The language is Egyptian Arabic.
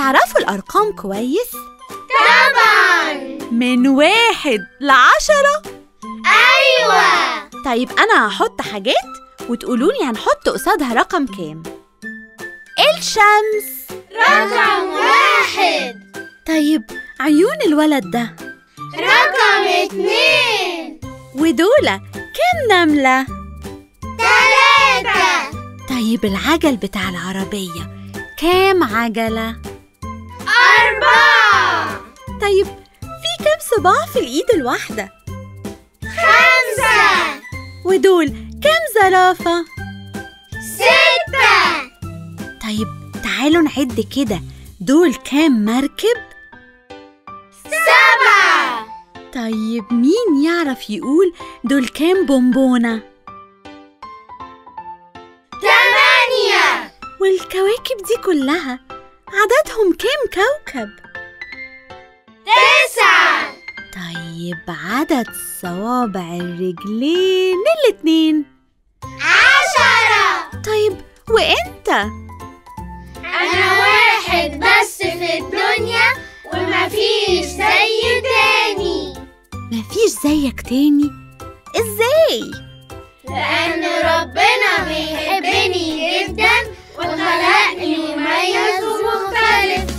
تعرفوا الأرقام كويس؟ طبعا من واحد لعشرة أيوة طيب أنا هحط حاجات وتقولولي هنحط قصادها رقم كام الشمس رقم واحد طيب عيون الولد ده رقم اتنين ودولة كام نملة تلاتة طيب العجل بتاع العربية كام عجلة أربعة طيب في كام صباع في الإيد الواحدة خمسة ودول كام زرافة ستة طيب تعالوا نعد كده دول كام مركب سبعة طيب مين يعرف يقول دول كام بونبونة تمانية والكواكب دي كلها عددهم كام كوكب تسعة طيب عدد صوابع الرجلين الاتنين عشرة طيب وانت أنا واحد بس في الدنيا ومفيش زي تاني مفيش زيك تاني ازاي لأن ربنا بيحبني جدا وخلقني مميز ومختلف